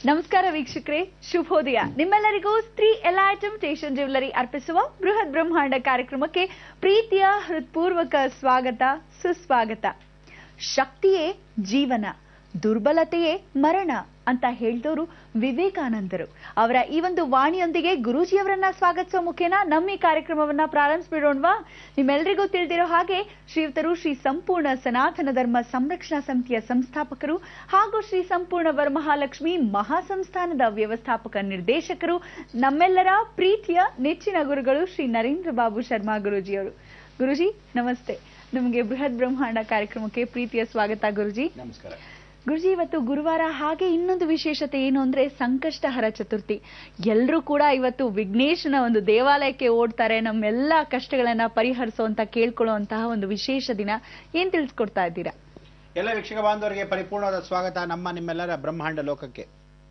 ನಮಸ್ಕಾರ ವೀಕ್ಷಕರೇ ಶುಭೋದಯ ನಿಮ್ಮೆಲ್ಲರಿಗೂ ಸ್ತ್ರೀ ಎಲೈಟಮ್ ಸ್ಟೇಷನ್ ಜ್ಯುವೆಲ್ಲರಿ ಅರ್ಪಿಸುವ ಬೃಹತ್ ಬ್ರಹ್ಮಾಂಡ ಕಾರ್ಯಕ್ರಮಕ್ಕೆ ಪ್ರೀತಿಯ ಹೃತ್ಪೂರ್ವಕ ಸ್ವಾಗತ ಸುಸ್ವಾಗತ ಶಕ್ತಿಯೇ ಜೀವನ ದುರ್ಬಲತೆಯೇ ಮರಣ ಅಂತ ಹೇಳ್ದವರು ವಿವೇಕಾನಂದರು ಅವರ ಈ ಒಂದು ವಾಣಿಯೊಂದಿಗೆ ಗುರೂಜಿಯವರನ್ನ ಸ್ವಾಗತಿಸೋ ಮುಖೇನ ನಮ್ಮ ಈ ಕಾರ್ಯಕ್ರಮವನ್ನ ಪ್ರಾರಂಭಿಸ್ಬಿಡೋಣವಾ ನಿಮ್ಮೆಲ್ಲರಿಗೂ ತಿಳಿದಿರೋ ಹಾಗೆ ಶ್ರೀಯುತರು ಶ್ರೀ ಸಂಪೂರ್ಣ ಸನಾತನ ಧರ್ಮ ಸಂರಕ್ಷಣಾ ಸಮಿತಿಯ ಸಂಸ್ಥಾಪಕರು ಹಾಗೂ ಶ್ರೀ ಸಂಪೂರ್ಣ ವರಮಹಾಲಕ್ಷ್ಮಿ ಮಹಾಸಂಸ್ಥಾನದ ವ್ಯವಸ್ಥಾಪಕ ನಿರ್ದೇಶಕರು ನಮ್ಮೆಲ್ಲರ ಪ್ರೀತಿಯ ನೆಚ್ಚಿನ ಗುರುಗಳು ಶ್ರೀ ನರೇಂದ್ರ ಬಾಬು ಶರ್ಮಾ ಗುರೂಜಿಯವರು ಗುರುಜಿ ನಮಸ್ತೆ ನಮಗೆ ಬೃಹತ್ ಬ್ರಹ್ಮಾಂಡ ಕಾರ್ಯಕ್ರಮಕ್ಕೆ ಪ್ರೀತಿಯ ಸ್ವಾಗತ ಗುರುಜಿ ನಮಸ್ಕಾರ ಗುರುಜಿ ಇವತ್ತು ಗುರುವಾರ ಹಾಗೆ ಇನ್ನೊಂದು ವಿಶೇಷತೆ ಏನು ಅಂದ್ರೆ ಸಂಕಷ್ಟಹರ ಚತುರ್ಥಿ ಎಲ್ಲರೂ ಕೂಡ ಇವತ್ತು ವಿಘ್ನೇಶನ ಒಂದು ದೇವಾಲಯಕ್ಕೆ ಓಡ್ತಾರೆ ನಮ್ಮೆಲ್ಲ ಕಷ್ಟಗಳನ್ನ ಪರಿಹರಿಸುವಂತ ಕೇಳ್ಕೊಳ್ಳುವಂತಹ ಒಂದು ವಿಶೇಷ ದಿನ ಏನ್ ತಿಳಿಸ್ಕೊಡ್ತಾ ಇದ್ದೀರಾ ಎಲ್ಲ ವೀಕ್ಷಕ ಬಾಂಧವರಿಗೆ ಪರಿಪೂರ್ಣವಾದ ಸ್ವಾಗತ ನಮ್ಮ ನಿಮ್ಮೆಲ್ಲರ ಬ್ರಹ್ಮಾಂಡ ಲೋಕಕ್ಕೆ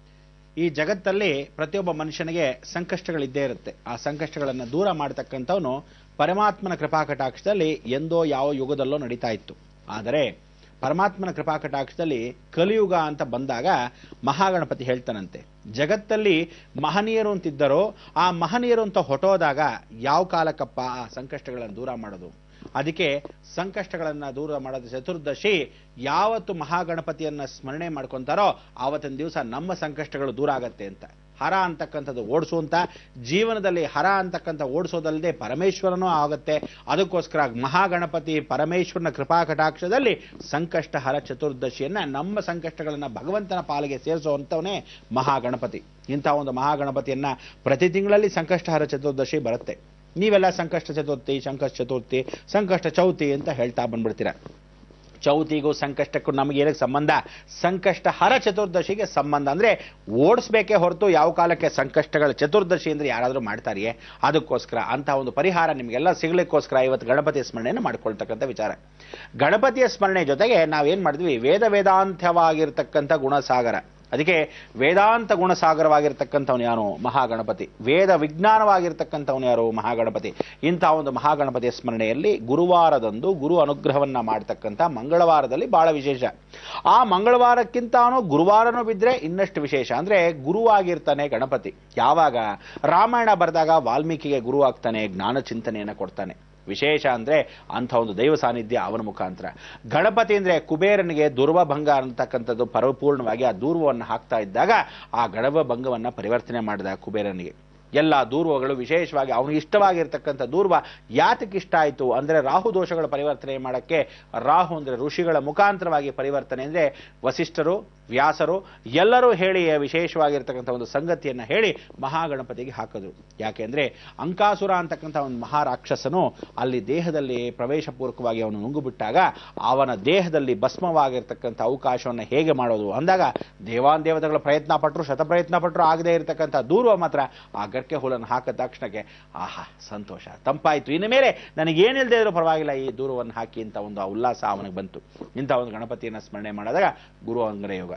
ಈ ಜಗತ್ತಲ್ಲಿ ಪ್ರತಿಯೊಬ್ಬ ಮನುಷ್ಯನಿಗೆ ಸಂಕಷ್ಟಗಳಿದ್ದೇ ಇರುತ್ತೆ ಆ ಸಂಕಷ್ಟಗಳನ್ನು ದೂರ ಮಾಡತಕ್ಕಂಥವನು ಪರಮಾತ್ಮನ ಕೃಪಾ ಕಟಾಕ್ಷದಲ್ಲಿ ಎಂದೋ ಯಾವ ಯುಗದಲ್ಲೋ ನಡೀತಾ ಇತ್ತು ಆದರೆ ಪರಮಾತ್ಮನ ಕೃಪಾ ಕಟಾಕ್ಷದಲ್ಲಿ ಕಲಿಯುಗ ಅಂತ ಬಂದಾಗ ಮಹಾಗಣಪತಿ ಹೇಳ್ತಾನಂತೆ ಜಗತ್ತಲ್ಲಿ ಮಹನೀಯರು ಅಂತಿದ್ದರೋ ಆ ಮಹನೀಯರು ಅಂತ ಹೊಟ್ಟೋದಾಗ ಯಾವ ಕಾಲಕ್ಕಪ್ಪ ಆ ಸಂಕಷ್ಟಗಳನ್ನು ದೂರ ಮಾಡೋದು ಅದಕ್ಕೆ ಸಂಕಷ್ಟಗಳನ್ನ ದೂರ ಮಾಡೋದು ಚತುರ್ದಶಿ ಯಾವತ್ತು ಮಹಾಗಣಪತಿಯನ್ನ ಸ್ಮರಣೆ ಮಾಡ್ಕೊಂತಾರೋ ಆವತ್ತಿನ ದಿವಸ ನಮ್ಮ ಸಂಕಷ್ಟಗಳು ದೂರ ಆಗತ್ತೆ ಅಂತ ಹರ ಅಂತಕ್ಕಂಥದ್ದು ಓಡಿಸುವಂತ ಜೀವನದಲ್ಲಿ ಹರ ಅಂತಕ್ಕಂಥ ಓಡಿಸೋದಲ್ಲದೆ ಪರಮೇಶ್ವರನೂ ಆಗುತ್ತೆ ಅದಕ್ಕೋಸ್ಕರ ಮಹಾಗಣಪತಿ ಪರಮೇಶ್ವರನ ಕೃಪಾ ಕಟಾಕ್ಷದಲ್ಲಿ ಸಂಕಷ್ಟ ಹರ ಚತುರ್ದಶಿಯನ್ನ ನಮ್ಮ ಸಂಕಷ್ಟಗಳನ್ನ ಭಗವಂತನ ಪಾಲಿಗೆ ಸೇರಿಸುವಂತವನೇ ಮಹಾಗಣಪತಿ ಇಂಥ ಒಂದು ಮಹಾಗಣಪತಿಯನ್ನ ಪ್ರತಿ ತಿಂಗಳಲ್ಲಿ ಸಂಕಷ್ಟಹರ ಚತುರ್ದಶಿ ಬರುತ್ತೆ ನೀವೆಲ್ಲ ಸಂಕಷ್ಟ ಚತುರ್ಥಿ ಸಂಕಷ್ಟ ಚತುರ್ಥಿ ಸಂಕಷ್ಟ ಚೌತಿ ಅಂತ ಹೇಳ್ತಾ ಬಂದ್ಬಿಡ್ತೀರ ಚೌತಿಗೂ ಸಂಕಷ್ಟಕ್ಕೂ ನಮಗೆ ಏನಕ್ಕೆ ಸಂಬಂಧ ಸಂಕಷ್ಟ ಹರ ಚತುರ್ದಶಿಗೆ ಸಂಬಂಧ ಅಂದ್ರೆ ಓಡಿಸ್ಬೇಕೇ ಹೊರತು ಯಾವ ಕಾಲಕ್ಕೆ ಸಂಕಷ್ಟಗಳ ಚತುರ್ದಶಿ ಅಂದ್ರೆ ಯಾರಾದರೂ ಮಾಡ್ತಾರಿಯೇ ಅದಕ್ಕೋಸ್ಕರ ಅಂತ ಒಂದು ಪರಿಹಾರ ನಿಮಗೆಲ್ಲ ಸಿಗ್ಲಿಕ್ಕೋಸ್ಕರ ಇವತ್ತು ಗಣಪತಿಯ ಸ್ಮರಣೆಯನ್ನು ಮಾಡ್ಕೊಳ್ತಕ್ಕಂಥ ವಿಚಾರ ಗಣಪತಿಯ ಸ್ಮರಣೆ ಜೊತೆಗೆ ನಾವೇನ್ ಮಾಡಿದ್ವಿ ವೇದ ವೇದಾಂತ್ಯವಾಗಿರ್ತಕ್ಕಂಥ ಗುಣಸಾಗರ ಅದಕ್ಕೆ ವೇದಾಂತ ಗುಣಸಾಗರವಾಗಿರ್ತಕ್ಕಂಥವನು ಯಾರು ಮಹಾಗಣಪತಿ ವೇದ ವಿಜ್ಞಾನವಾಗಿರ್ತಕ್ಕಂಥವನು ಯಾರು ಮಹಾಗಣಪತಿ ಇಂಥ ಒಂದು ಮಹಾಗಣಪತಿಯ ಸ್ಮರಣೆಯಲ್ಲಿ ಗುರುವಾರದಂದು ಗುರು ಅನುಗ್ರಹವನ್ನ ಮಾಡ್ತಕ್ಕಂಥ ಮಂಗಳವಾರದಲ್ಲಿ ಬಹಳ ವಿಶೇಷ ಆ ಮಂಗಳವಾರಕ್ಕಿಂತಾನು ಗುರುವಾರನೂ ಬಿದ್ರೆ ಇನ್ನಷ್ಟು ವಿಶೇಷ ಅಂದ್ರೆ ಗುರುವಾಗಿರ್ತಾನೆ ಗಣಪತಿ ಯಾವಾಗ ರಾಮಾಯಣ ಬರೆದಾಗ ವಾಲ್ಮೀಕಿಗೆ ಗುರು ಆಗ್ತಾನೆ ಜ್ಞಾನ ಚಿಂತನೆಯನ್ನು ಕೊಡ್ತಾನೆ ವಿಶೇಷ ಅಂದ್ರೆ ಅಂಥ ಒಂದು ದೈವ ಸಾನ್ನಿಧ್ಯ ಅವನ ಮುಖಾಂತರ ಗಣಪತಿ ಅಂದ್ರೆ ಕುಬೇರನಿಗೆ ದುರ್ವ ಭಂಗ ಅಂತಕ್ಕಂಥದ್ದು ಪರಿಪೂರ್ಣವಾಗಿ ಆ ದೂರ್ವವನ್ನು ಹಾಕ್ತಾ ಇದ್ದಾಗ ಆ ಗಣವ ಭಂಗವನ್ನ ಪರಿವರ್ತನೆ ಮಾಡಿದ ಕುಬೇರನಿಗೆ ಎಲ್ಲ ದೂರ್ವಗಳು ವಿಶೇಷವಾಗಿ ಅವನಿಗೆ ಇಷ್ಟವಾಗಿರ್ತಕ್ಕಂಥ ದೂರ್ವ ಯಾತಕ್ಕೆ ಇಷ್ಟ ಆಯಿತು ಅಂದ್ರೆ ರಾಹು ದೋಷಗಳ ಪರಿವರ್ತನೆ ಮಾಡಕ್ಕೆ ರಾಹು ಅಂದ್ರೆ ಋಷಿಗಳ ಮುಖಾಂತರವಾಗಿ ಪರಿವರ್ತನೆ ಅಂದ್ರೆ ವಸಿಷ್ಠರು ವ್ಯಾಸರು ಎಲ್ಲರೂ ಹೇಳಿ ವಿಶೇಷವಾಗಿರ್ತಕ್ಕಂಥ ಒಂದು ಸಂಗತಿಯನ್ನ ಹೇಳಿ ಮಹಾಗಣಪತಿಗೆ ಹಾಕಿದ್ರು ಯಾಕೆಂದ್ರೆ ಅಂಕಾಸುರ ಅಂತಕ್ಕಂಥ ಒಂದು ಮಹಾರಾಕ್ಷಸನು ಅಲ್ಲಿ ದೇಹದಲ್ಲಿ ಪ್ರವೇಶಪೂರ್ವಕವಾಗಿ ಅವನು ನುಂಗು ಬಿಟ್ಟಾಗ ಅವನ ದೇಹದಲ್ಲಿ ಭಸ್ಮವಾಗಿರ್ತಕ್ಕಂಥ ಅವಕಾಶವನ್ನು ಹೇಗೆ ಮಾಡೋದು ಅಂದಾಗ ದೇವಾನ್ ದೇವತೆಗಳ ಪ್ರಯತ್ನ ಪಟ್ಟರು ಶತಪ್ರಯತ್ನ ಪಟ್ಟರು ಆಗದೇ ಇರತಕ್ಕಂಥ ದೂರ್ವ ಮಾತ್ರ ಆ ಗರ್ಕೆ ಹುಲನ್ನು ಹಾಕಿದ ತಕ್ಷಣಕ್ಕೆ ಆಹಾ ಸಂತೋಷ ತಂಪಾಯಿತು ಇನ್ನು ಮೇಲೆ ನನಗೇನಿಲ್ಲದೆ ಇದ್ರೂ ಪರವಾಗಿಲ್ಲ ಈ ದೂರವನ್ನು ಹಾಕಿ ಅಂತ ಒಂದು ಉಲ್ಲಾಸ ಅವನಿಗೆ ಬಂತು ಇಂಥ ಒಂದು ಗಣಪತಿಯನ್ನು ಸ್ಮರಣೆ ಮಾಡಿದಾಗ ಗುರು ಅಂಗರಯೋಗ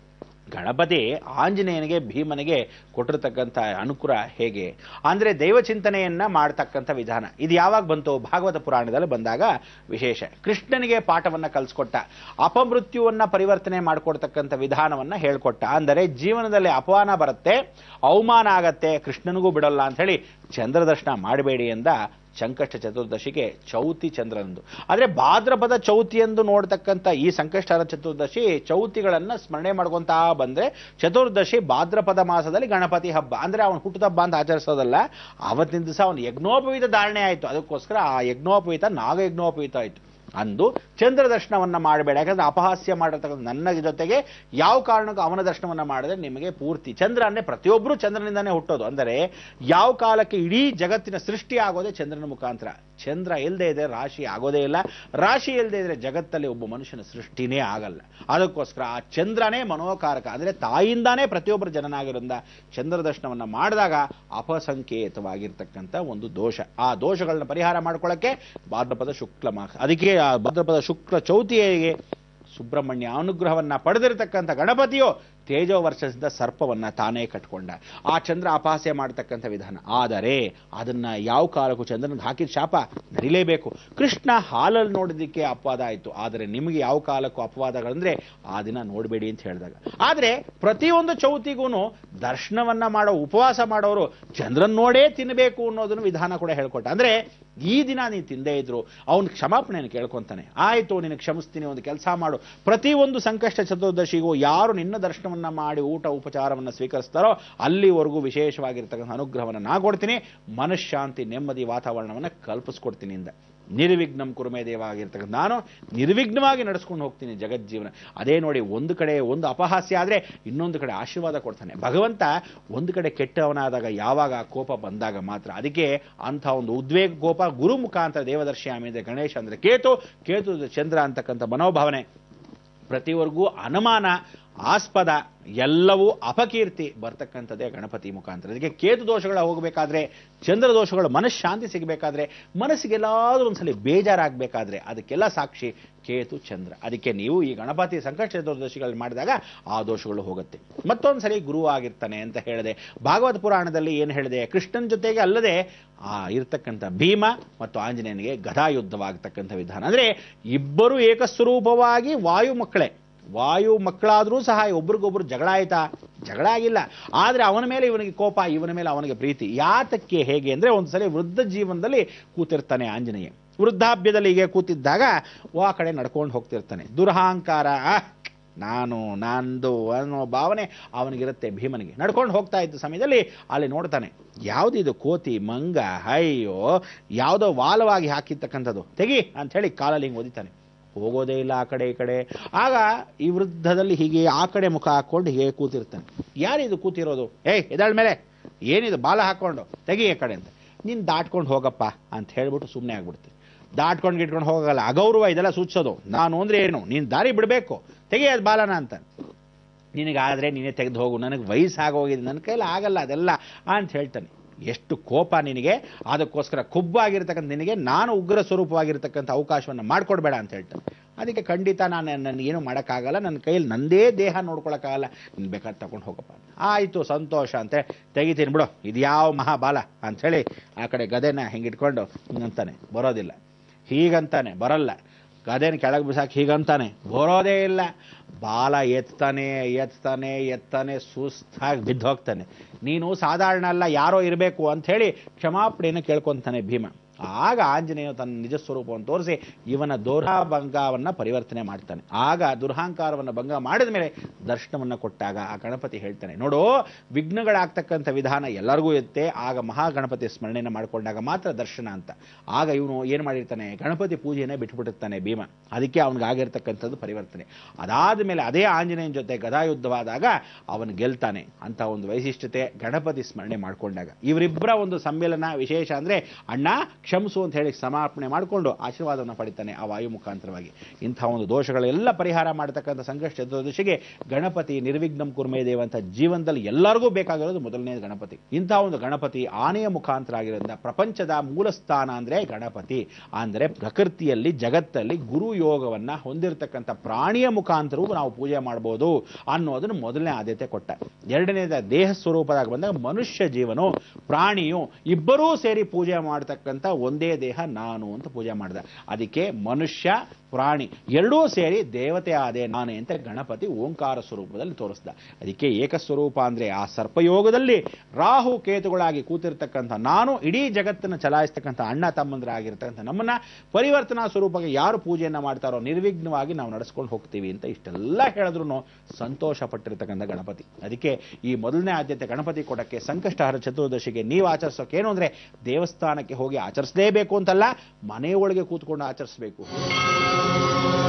ಗಣಪತಿ ಆಂಜನೇಯನಿಗೆ ಭೀಮನಿಗೆ ಕೊಟ್ಟಿರ್ತಕ್ಕಂಥ ಅನುಕೂಲ ಹೇಗೆ ಅಂದ್ರೆ ದೈವ ಚಿಂತನೆಯನ್ನ ಮಾಡ್ತಕ್ಕಂಥ ವಿಧಾನ ಇದು ಯಾವಾಗ ಬಂತು ಭಾಗವತ ಪುರಾಣದಲ್ಲಿ ಬಂದಾಗ ವಿಶೇಷ ಕೃಷ್ಣನಿಗೆ ಪಾಠವನ್ನ ಕಲಿಸ್ಕೊಟ್ಟ ಅಪಮೃತ್ಯುವನ್ನ ಪರಿವರ್ತನೆ ಮಾಡಿಕೊಡ್ತಕ್ಕಂಥ ವಿಧಾನವನ್ನ ಹೇಳ್ಕೊಟ್ಟ ಅಂದರೆ ಜೀವನದಲ್ಲಿ ಅಪಮಾನ ಬರುತ್ತೆ ಅವಮಾನ ಆಗತ್ತೆ ಕೃಷ್ಣನಿಗೂ ಬಿಡಲ್ಲ ಅಂತ ಹೇಳಿ ಚಂದ್ರದರ್ಶನ ಮಾಡಬೇಡಿ ಎಂದ ಸಂಕಷ್ಟ ಚತುರ್ದಶಿಗೆ ಚೌತಿ ಚಂದ್ರನಂದು ಆದರೆ ಭಾದ್ರಪದ ಚೌತಿಯಂದು ನೋಡ್ತಕ್ಕಂಥ ಈ ಸಂಕಷ್ಟಹರ ಚತುರ್ದಶಿ ಚೌತಿಗಳನ್ನ ಸ್ಮರಣೆ ಮಾಡ್ಕೊಂತಾ ಬಂದ್ರೆ ಚತುರ್ದಶಿ ಭಾದ್ರಪದ ಮಾಸದಲ್ಲಿ ಗಣಪತಿ ಹಬ್ಬ ಅಂದ್ರೆ ಅವನು ಹುಟ್ಟದ ಹಬ್ಬ ಅಂತ ಆಚರಿಸೋದಲ್ಲ ಆವತ್ತಿನ ದಿವಸ ಅವನು ಯಜ್ಞೋಪವೀತ ಧಾರಣೆ ಆಯಿತು ಅದಕ್ಕೋಸ್ಕರ ಆ ಯಜ್ಞೋಪವೀತ ನಾಗ ಯಜ್ಞೋಪವೀತ ಆಯಿತು ಅಂದು ಚಂದ್ರ ದರ್ಶನವನ್ನ ಮಾಡಬೇಡ ಯಾಕಂದ್ರೆ ಅಪಹಾಸ್ಯ ಮಾಡಿರ್ತಕ್ಕಂಥ ನನ್ನ ಜೊತೆಗೆ ಯಾವ ಕಾರಣಕ್ಕೂ ಅವನ ದರ್ಶನವನ್ನ ಮಾಡಿದ್ರೆ ನಿಮಗೆ ಪೂರ್ತಿ ಚಂದ್ರ ಅಂದ್ರೆ ಪ್ರತಿಯೊಬ್ಬರು ಚಂದ್ರನಿಂದಾನೇ ಹುಟ್ಟೋದು ಅಂದರೆ ಯಾವ ಕಾಲಕ್ಕೆ ಇಡೀ ಜಗತ್ತಿನ ಸೃಷ್ಟಿ ಆಗೋದೇ ಚಂದ್ರನ ಮುಖಾಂತರ ಚಂದ್ರ ಇಲ್ಲದೆ ಇದ್ರೆ ರಾಶಿ ಆಗೋದೇ ಇಲ್ಲ ರಾಶಿ ಇಲ್ಲದೆ ಇದ್ರೆ ಜಗತ್ತಲ್ಲಿ ಒಬ್ಬ ಮನುಷ್ಯನ ಸೃಷ್ಟಿನೇ ಆಗಲ್ಲ ಅದಕ್ಕೋಸ್ಕರ ಆ ಚಂದ್ರನೇ ಮನೋಕಾರಕ ಅಂದ್ರೆ ತಾಯಿಯಿಂದಾನೇ ಪ್ರತಿಯೊಬ್ಬರ ಜನನಾಗಿರೋದ್ರಿಂದ ಚಂದ್ರ ದರ್ಶನವನ್ನ ಮಾಡಿದಾಗ ಅಪಸಂಕೇತವಾಗಿರ್ತಕ್ಕಂಥ ಒಂದು ದೋಷ ಆ ದೋಷಗಳನ್ನ ಪರಿಹಾರ ಮಾಡ್ಕೊಳ್ಳಕ್ಕೆ ಭಾದ್ರಪದ ಶುಕ್ಲ ಮಾಸ ಅದಕ್ಕೆ ಆ ಭಾದ್ರಪದ ಶುಕ್ಲ ಚೌತಿಯರಿಗೆ ಸುಬ್ರಹ್ಮಣ್ಯ ಅನುಗ್ರಹವನ್ನ ಪಡೆದಿರತಕ್ಕಂಥ ಗಣಪತಿಯು ತೇಜೋ ವರ್ಷದಿಂದ ಸರ್ಪವನ್ನ ತಾನೇ ಕಟ್ಕೊಂಡ ಆ ಚಂದ್ರ ಅಪಹಾಸ್ಯ ಮಾಡತಕ್ಕಂಥ ವಿಧಾನ ಆದರೆ ಅದನ್ನ ಯಾವ ಕಾಲಕ್ಕೂ ಚಂದ್ರನಿಗೆ ಹಾಕಿದ ಶಾಪ ನಡಿಲೇಬೇಕು ಕೃಷ್ಣ ಹಾಲಲ್ಲಿ ನೋಡಿದ್ದಕ್ಕೆ ಅಪವಾದ ಆಯಿತು ಆದರೆ ನಿಮಗೆ ಯಾವ ಕಾಲಕ್ಕೂ ಅಪವಾದಗಳಂದ್ರೆ ಆ ದಿನ ನೋಡಬೇಡಿ ಅಂತ ಹೇಳಿದಾಗ ಆದರೆ ಪ್ರತಿಯೊಂದು ಚೌತಿಗೂ ದರ್ಶನವನ್ನ ಮಾಡೋ ಉಪವಾಸ ಮಾಡೋರು ಚಂದ್ರನ್ ನೋಡೇ ತಿನ್ನಬೇಕು ಅನ್ನೋದನ್ನು ವಿಧಾನ ಕೂಡ ಹೇಳ್ಕೊಟ್ಟ ಅಂದ್ರೆ ಈ ದಿನ ನೀನು ತಿಂದೇ ಇದ್ರು ಅವನ ಕ್ಷಮಾಪಣೆಯನ್ನು ಕೇಳ್ಕೊಂತಾನೆ ಆಯಿತು ನಿನಗೆ ಕ್ಷಮಿಸ್ತೀನಿ ಒಂದು ಕೆಲಸ ಮಾಡು ಪ್ರತಿಯೊಂದು ಸಂಕಷ್ಟ ಚತುರ್ದಶಿಗೂ ಯಾರು ನಿನ್ನ ದರ್ಶನವನ್ನ ಮಾಡಿ ಊಟ ಉಪಚಾರವನ್ನು ಸ್ವೀಕರಿಸ್ತಾರೋ ಅಲ್ಲಿವರೆಗೂ ವಿಶೇಷವಾಗಿರ್ತಕ್ಕಂಥ ಅನುಗ್ರಹವನ್ನು ನಾ ಕೊಡ್ತೀನಿ ಮನಃಶಾಂತಿ ನೆಮ್ಮದಿ ವಾತಾವರಣವನ್ನು ಕಲ್ಪಿಸ್ಕೊಡ್ತೀನಿ ಇಂದ ನಿರ್ವಿಘ್ನಂ ಕುರುಮೇ ದೇವ ಆಗಿರ್ತಕ್ಕಂಥ ನಾನು ನಿರ್ವಿಘ್ನವಾಗಿ ನಡೆಸ್ಕೊಂಡು ಹೋಗ್ತೀನಿ ಜಗಜ್ಜೀವನ ಅದೇ ನೋಡಿ ಒಂದು ಕಡೆ ಒಂದು ಅಪಹಾಸ್ಯ ಆದರೆ ಇನ್ನೊಂದು ಕಡೆ ಆಶೀರ್ವಾದ ಕೊಡ್ತಾನೆ ಭಗವಂತ ಒಂದು ಕಡೆ ಕೆಟ್ಟವನಾದಾಗ ಯಾವಾಗ ಆ ಕೋಪ ಬಂದಾಗ ಮಾತ್ರ ಅದಕ್ಕೆ ಅಂಥ ಒಂದು ಉದ್ವೇಗ ಕೋಪ ಗುರು ಮುಖಾಂತರ ದೇವದರ್ಶಿಯಾಮಿ ಅಂದರೆ ಗಣೇಶ ಅಂದರೆ ಕೇತು ಕೇತು ಚಂದ್ರ ಅಂತಕ್ಕಂಥ ಮನೋಭಾವನೆ ಪ್ರತಿವರೆಗೂ ಅನುಮಾನ ಆಸ್ಪದ ಎಲ್ಲವೂ ಅಪಕೀರ್ತಿ ಬರ್ತಕ್ಕಂಥದ್ದೇ ಗಣಪತಿ ಮುಖಾಂತರ ಅದಕ್ಕೆ ಕೇತು ದೋಷಗಳ ಹೋಗಬೇಕಾದ್ರೆ ಚಂದ್ರ ದೋಷಗಳು ಮನಃಶಾಂತಿ ಸಿಗಬೇಕಾದ್ರೆ ಮನಸ್ಸಿಗೆಲ್ಲಾದ್ರೂ ಒಂದ್ಸಲಿ ಬೇಜಾರಾಗಬೇಕಾದ್ರೆ ಅದಕ್ಕೆಲ್ಲ ಸಾಕ್ಷಿ ಕೇತು ಚಂದ್ರ ಅದಕ್ಕೆ ನೀವು ಈ ಗಣಪತಿ ಸಂಕಷ್ಟ ಚತುರ್ದಶಿಗಳು ಮಾಡಿದಾಗ ಆ ದೋಷಗಳು ಹೋಗುತ್ತೆ ಮತ್ತೊಂದ್ಸಲಿ ಗುರು ಆಗಿರ್ತಾನೆ ಅಂತ ಹೇಳಿದೆ ಭಾಗವತ ಪುರಾಣದಲ್ಲಿ ಏನು ಹೇಳಿದೆ ಕೃಷ್ಣನ ಜೊತೆಗೆ ಅಲ್ಲದೆ ಆ ಇರ್ತಕ್ಕಂಥ ಭೀಮ ಮತ್ತು ಆಂಜನೇಯನಿಗೆ ಗದಾಯುದ್ಧವಾಗತಕ್ಕಂಥ ವಿಧಾನ ಅಂದ್ರೆ ಇಬ್ಬರು ಏಕಸ್ವರೂಪವಾಗಿ ವಾಯು ಮಕ್ಕಳೇ ವಾಯು ಮಕ್ಕಳಾದರೂ ಸಹ ಒಬ್ರಿಗೊಬ್ರು ಜಗಳ ಆಯ್ತಾ ಜಗಳ ಆಗಿಲ್ಲ ಆದರೆ ಅವನ ಮೇಲೆ ಇವನಿಗೆ ಕೋಪ ಇವನ ಮೇಲೆ ಅವನಿಗೆ ಪ್ರೀತಿ ಯಾತಕ್ಕೆ ಹೇಗೆ ಅಂದರೆ ಒಂದ್ಸಲಿ ವೃದ್ಧ ಜೀವನದಲ್ಲಿ ಕೂತಿರ್ತಾನೆ ಆಂಜನೇಯ ವೃದ್ಧಾಪ್ಯದಲ್ಲಿ ಹೀಗೆ ಕೂತಿದ್ದಾಗ ಆ ಕಡೆ ನಡ್ಕೊಂಡು ಹೋಗ್ತಿರ್ತಾನೆ ದುರಹಂಕಾರ ಆ, ನಾನು ನಂದು ಅನ್ನೋ ಭಾವನೆ ಅವನಿಗಿರುತ್ತೆ ಭೀಮನಿಗೆ ನಡ್ಕೊಂಡು ಹೋಗ್ತಾ ಇದ್ದ ಸಮಯದಲ್ಲಿ ಅಲ್ಲಿ ನೋಡ್ತಾನೆ ಯಾವುದಿದು ಕೋತಿ ಮಂಗ ಅಯ್ಯೋ ಯಾವುದೋ ವಾಲವಾಗಿ ಹಾಕಿರ್ತಕ್ಕಂಥದ್ದು ತೆಗಿ ಅಂತ ಹೇಳಿ ಕಾಲಲ್ಲಿ ಹಿಂಗೆ ಒದಿತಾನೆ ಹೋಗೋದೇ ಇಲ್ಲ ಆ ಕಡೆ ಈ ಕಡೆ ಆಗ ಈ ವೃದ್ಧದಲ್ಲಿ ಹೀಗೆ ಆ ಕಡೆ ಮುಖ ಹಾಕೊಂಡು ಹೀಗೆ ಕೂತಿರ್ತಾನೆ ಯಾರಿದು ಕೂತಿರೋದು ಏಯ್ ಎದಾಳ ಮೇಲೆ ಏನಿದು ಬಾಲ ಹಾಕೊಂಡು ತೆಗಿ ಈ ಕಡೆ ಅಂತ ನೀನು ದಾಟ್ಕೊಂಡು ಹೋಗಪ್ಪ ಅಂತ ಹೇಳ್ಬಿಟ್ಟು ಸುಮ್ಮನೆ ಆಗ್ಬಿಡ್ತೀನಿ ದಾಟ್ಕೊಂಡು ಗಿಟ್ಕೊಂಡು ಹೋಗಲ್ಲ ಅಗೌರವ ಇದೆಲ್ಲ ಸೂಚಿಸೋದು ನಾನು ಅಂದ್ರೆ ಏನು ನೀನು ದಾರಿ ಬಿಡಬೇಕು ತೆಗಿ ಅದು ಬಾಲನ ಅಂತ ನಿನಗಾದರೆ ನೀನೇ ತೆಗೆದು ಹೋಗು ನನಗೆ ವಯಸ್ಸಾಗೋಗಿದೆ ನನ್ನ ಕೈಲಿ ಆಗಲ್ಲ ಅದೆಲ್ಲ ಅಂತ ಹೇಳ್ತಾನೆ ಎಷ್ಟು ಕೋಪ ನಿನಗೆ ಅದಕ್ಕೋಸ್ಕರ ಕುಬ್ಬಾಗಿರ್ತಕ್ಕಂಥ ನಿನಗೆ ನಾನು ಉಗ್ರ ಸ್ವರೂಪವಾಗಿರ್ತಕ್ಕಂಥ ಅವಕಾಶವನ್ನು ಮಾಡಿಕೊಡ್ಬೇಡ ಅಂತ ಹೇಳ್ತಾನೆ ಅದಕ್ಕೆ ಖಂಡಿತ ನಾನು ನನಗೇನು ಮಾಡೋಕ್ಕಾಗಲ್ಲ ನನ್ನ ಕೈಯಲ್ಲಿ ನಂದೇ ದೇಹ ನೋಡ್ಕೊಳಕ್ಕಾಗಲ್ಲ ನೀನು ಬೇಕಾದ್ರೆ ತಗೊಂಡು ಹೋಗಪ್ಪ ಆಯಿತು ಸಂತೋಷ ಅಂತ ತೆಗಿತೀನಿ ಬಿಡು ಇದು ಯಾವ ಮಹಾಬಾಲ ಅಂಥೇಳಿ ಆ ಕಡೆ ಗದೆನ ಹಿಂಗಿಟ್ಕೊಂಡು ಹಿಂಗಂತಾನೆ ಬರೋದಿಲ್ಲ ಹೀಗಂತಾನೆ ಬರಲ್ಲ ಗದೆನ ಕೆಳಗೆ ಬಿಸಾಕಿ ಹೀಗಂತಾನೆ ಬರೋದೇ ಇಲ್ಲ ಬಾಲ ಎತ್ತಾನೆ ಎತ್ತಾನೆ ಎತ್ತಾನೆ ಸುಸ್ತಾಗಿ ಬಿದ್ದು ಹೋಗ್ತಾನೆ ನೀನು ಸಾಧಾರಣ ಅಲ್ಲ ಯಾರೋ ಇರಬೇಕು ಅಂತ ಹೇಳಿ ಕ್ಷಮಾಪಣೆಯನ್ನು ಕೇಳ್ಕೊಂತಾನೆ ಭೀಮ ಆಗ ಆಂಜನೇಯ ತನ್ನ ನಿಜ ಸ್ವರೂಪವನ್ನು ತೋರಿಸಿ ಇವನ ದೋರಾಭಂಗವನ್ನು ಪರಿವರ್ತನೆ ಮಾಡ್ತಾನೆ ಆಗ ದುರಹಂಕಾರವನ್ನು ಭಂಗ ಮಾಡಿದ ಮೇಲೆ ದರ್ಶನವನ್ನು ಕೊಟ್ಟಾಗ ಆ ಗಣಪತಿ ಹೇಳ್ತಾನೆ ನೋಡು ವಿಘ್ನಗಳಾಗ್ತಕ್ಕಂಥ ವಿಧಾನ ಎಲ್ಲರಿಗೂ ಇರುತ್ತೆ ಆಗ ಮಹಾಗಣಪತಿ ಸ್ಮರಣೆಯನ್ನು ಮಾಡಿಕೊಂಡಾಗ ಮಾತ್ರ ದರ್ಶನ ಅಂತ ಆಗ ಇವನು ಏನು ಮಾಡಿರ್ತಾನೆ ಗಣಪತಿ ಪೂಜೆಯನ್ನೇ ಬಿಟ್ಬಿಟ್ಟಿರ್ತಾನೆ ಭೀಮ ಅದಕ್ಕೆ ಅವನಿಗೆ ಆಗಿರ್ತಕ್ಕಂಥದ್ದು ಪರಿವರ್ತನೆ ಅದಾದ ಮೇಲೆ ಅದೇ ಆಂಜನೇಯನ ಜೊತೆ ಗದಾಯುದ್ಧವಾದಾಗ ಅವನು ಗೆಲ್ತಾನೆ ಅಂತ ಒಂದು ವೈಶಿಷ್ಟ್ಯತೆ ಗಣಪತಿ ಸ್ಮರಣೆ ಮಾಡಿಕೊಂಡಾಗ ಇವರಿಬ್ಬರ ಒಂದು ಸಮ್ಮೇಳನ ವಿಶೇಷ ಅಂದ್ರೆ ಅಣ್ಣ ಕ್ಷಮಿಸು ಅಂತ ಹೇಳಿ ಸಮಾರ್ಪಣೆ ಮಾಡಿಕೊಂಡು ಆಶೀರ್ವಾದವನ್ನು ಪಡಿತಾನೆ ಆ ವಾಯು ಮುಖಾಂತರವಾಗಿ ಇಂಥ ಒಂದು ದೋಷಗಳೆಲ್ಲ ಪರಿಹಾರ ಮಾಡತಕ್ಕಂಥ ಸಂಕಷ್ಟ ಚತುರ್ದಶಿಗೆ ಗಣಪತಿ ನಿರ್ವಿಘ್ನಂ ಕುರ್ಮೇ ದೇವ ಅಂತ ಜೀವನದಲ್ಲಿ ಎಲ್ಲರಿಗೂ ಬೇಕಾಗಿರೋದು ಮೊದಲನೇ ಗಣಪತಿ ಇಂಥ ಒಂದು ಗಣಪತಿ ಆನೆಯ ಮುಖಾಂತರ ಆಗಿರೋದ್ರಿಂದ ಪ್ರಪಂಚದ ಮೂಲ ಸ್ಥಾನ ಅಂದ್ರೆ ಗಣಪತಿ ಅಂದರೆ ಪ್ರಕೃತಿಯಲ್ಲಿ ಜಗತ್ತಲ್ಲಿ ಗುರು ಯೋಗವನ್ನ ಹೊಂದಿರತಕ್ಕಂಥ ಪ್ರಾಣಿಯ ಮುಖಾಂತರವೂ ನಾವು ಪೂಜೆ ಮಾಡಬಹುದು ಅನ್ನೋದನ್ನು ಮೊದಲನೇ ಆದ್ಯತೆ ಕೊಟ್ಟ ಎರಡನೇದ ದೇಹ ಸ್ವರೂಪದಾಗ ಬಂದಾಗ ಮನುಷ್ಯ ಜೀವನು ಪ್ರಾಣಿಯು ಇಬ್ಬರೂ ಸೇರಿ ಪೂಜೆ ಮಾಡತಕ್ಕಂಥ ಒಂದೇ ದೇಹ ನಾನು ಅಂತ ಪೂಜೆ ಮಾಡಿದ ಅದಕ್ಕೆ ಮನುಷ್ಯ ಪ್ರಾಣಿ ಎರಡೂ ಸೇರಿ ದೇವತೆ ಆದೆ ನಾನೇ ಅಂತ ಗಣಪತಿ ಓಂಕಾರ ಸ್ವರೂಪದಲ್ಲಿ ತೋರಿಸ್ದ ಅದಕ್ಕೆ ಏಕಸ್ವರೂಪ ಅಂದ್ರೆ ಆ ಸರ್ಪಯೋಗದಲ್ಲಿ ರಾಹು ಕೇತುಗಳಾಗಿ ಕೂತಿರ್ತಕ್ಕಂಥ ನಾನು ಇಡೀ ಜಗತ್ತನ್ನು ಚಲಾಯಿಸ್ತಕ್ಕಂಥ ಅಣ್ಣ ತಮ್ಮಂದರಾಗಿರ್ತಕ್ಕಂಥ ನಮ್ಮನ್ನ ಪರಿವರ್ತನಾ ಸ್ವರೂಪಕ್ಕೆ ಯಾರು ಪೂಜೆಯನ್ನ ಮಾಡ್ತಾರೋ ನಿರ್ವಿಘ್ನವಾಗಿ ನಾವು ನಡೆಸ್ಕೊಂಡು ಹೋಗ್ತೀವಿ ಅಂತ ಇಷ್ಟೆಲ್ಲ ಹೇಳಿದ್ರು ಸಂತೋಷ ಪಟ್ಟಿರ್ತಕ್ಕಂಥ ಗಣಪತಿ ಅದಕ್ಕೆ ಈ ಮೊದಲನೇ ಆದ್ಯತೆ ಗಣಪತಿ ಕೊಡಕ್ಕೆ ಸಂಕಷ್ಟಹರ ಚತುರ್ದಶಿಗೆ ನೀವು ಆಚರಿಸೋಕೆ ಏನು ಅಂದ್ರೆ ದೇವಸ್ಥಾನಕ್ಕೆ ಹೋಗಿ ಆಚರಿಸಲೇಬೇಕು ಅಂತಲ್ಲ ಮನೆಯೊಳಗೆ ಕೂತ್ಕೊಂಡು ಆಚರಿಸಬೇಕು